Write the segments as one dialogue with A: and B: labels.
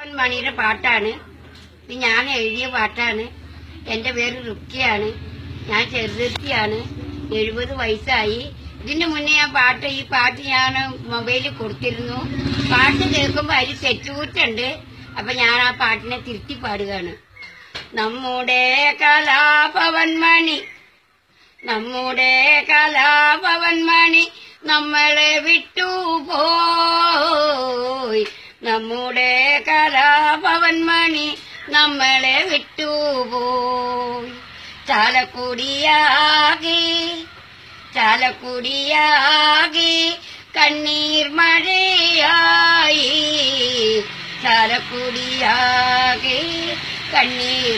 A: മണിയുടെ പാട്ടാണ് ഇത് ഞാൻ എഴുതിയ പാട്ടാണ് എന്റെ പേര് റുക്കിയാണ് ഞാൻ ചെറുതെത്തിയാണ് എഴുപത് വയസ്സായി ഇതിന് മുന്നേ ഞാൻ പാട്ട് ഈ പാട്ട് ഞാൻ മൊബൈലിൽ കൊടുത്തിരുന്നു പാട്ട് കേൾക്കുമ്പോൾ അതിൽ തെറ്റുകൂറ്റുണ്ട് അപ്പൊ ഞാൻ ആ പാട്ടിനെ തിരുത്തി പാടുകയാണ് നമ്മുടെ കലാഭവൻ മണി നമ്മുടെ കലാഭവൻ മണി നമ്മളെ വിട്ടുപോയി നമ്മുടെ കലാഭവൻ മണി നമ്മളെ വിട്ടുപോയി ചാലക്കുടിയാകി ചാലക്കുടിയാകി കണ്ണീർ മഴയായി ചാലക്കുടിയാകി കണ്ണീർ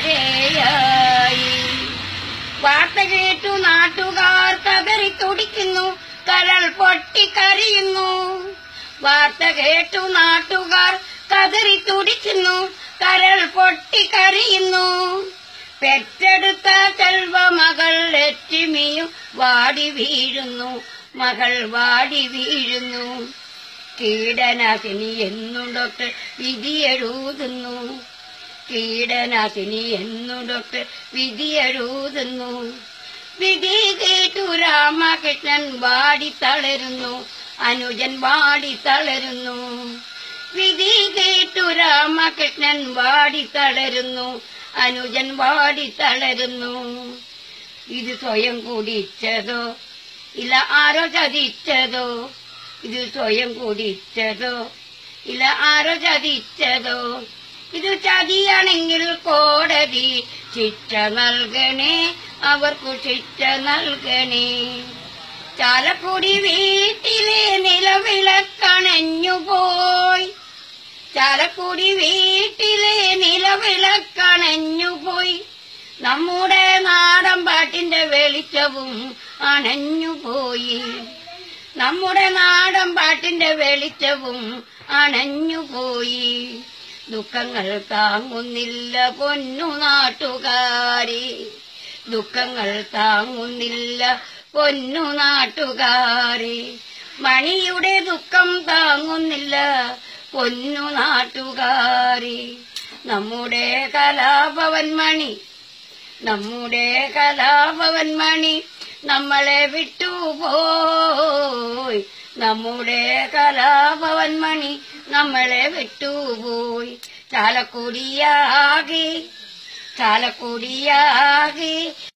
A: മഴയായി വാർത്ത കേട്ടു നാട്ടുകാർ കതറി തുടിക്കുന്നു കരൾ പൊട്ടിക്കരയുന്നു വാർത്ത കേട്ടു നാട്ടുകാർ കതറി തുടിക്കുന്നു കരൾ പൊട്ടിക്കരയുന്നു പെറ്റെടുത്ത ചെൽവ മകൾ ലക്ഷ്മിയും വാടി വീഴുന്നു മകൾ വാടി വീഴുന്നു കീടനാശിനി എന്നു ഡോക്ടർ വിധിയെഴുതുന്നു കീടനാശിനി എന്നു ഡോക്ടർ വിധിയെഴുതുന്നു വിധി കേട്ടു രാമകൃഷ്ണൻ വാടി തളരുന്നു അനുജൻ വാടി തളരുന്നു വിധി കേട്ടു രാമകൃഷ്ണൻ വാടി തളരുന്നു അനുജൻ വാടി തളരുന്നു ഇത് സ്വയം കുടിച്ചതോ ഇല്ല ആരോ ചതിച്ചതോ ഇത് സ്വയം കുടിച്ചതോ ഇല്ല ആരോ ചതിച്ചതോ ഇത് ചതിയാണെങ്കിൽ കോടതി ശിക്ഷ നൽകണേ അവർക്കു ശിക്ഷ നൽകണേ ചാലക്കുടി വീട്ടിലെ നിലവിളക്കണഞ്ഞുപോയി ചാലക്കുടി വീട്ടിലെ നിലവിളക്കണഞ്ഞുപോയി നമ്മുടെ നാടൻ പാട്ടിന്റെ വെളിച്ചവും അണഞ്ഞുപോയി നമ്മുടെ നാടൻ പാട്ടിന്റെ വെളിച്ചവും അണഞ്ഞുപോയി ദുഃഖങ്ങൾ താങ്ങുന്നില്ല പൊന്നു നാട്ടുകാരി ദുഃഖങ്ങൾ താങ്ങുന്നില്ല പൊന്നു നാട്ടുകാരി മണിയുടെ ദുഃഖം താങ്ങുന്നില്ല പൊന്നു നാട്ടുകാരി നമ്മുടെ കലാഭവൻ മണി നമ്മുടെ കലാഭവൻ മണി നമ്മളെ വിട്ടുപോയി നമ്മുടെ കലാഭവൻ മണി നമ്മളെ വിട്ടുപോയി ചാലക്കുടിയാകി ചാലക്കുടിയാകി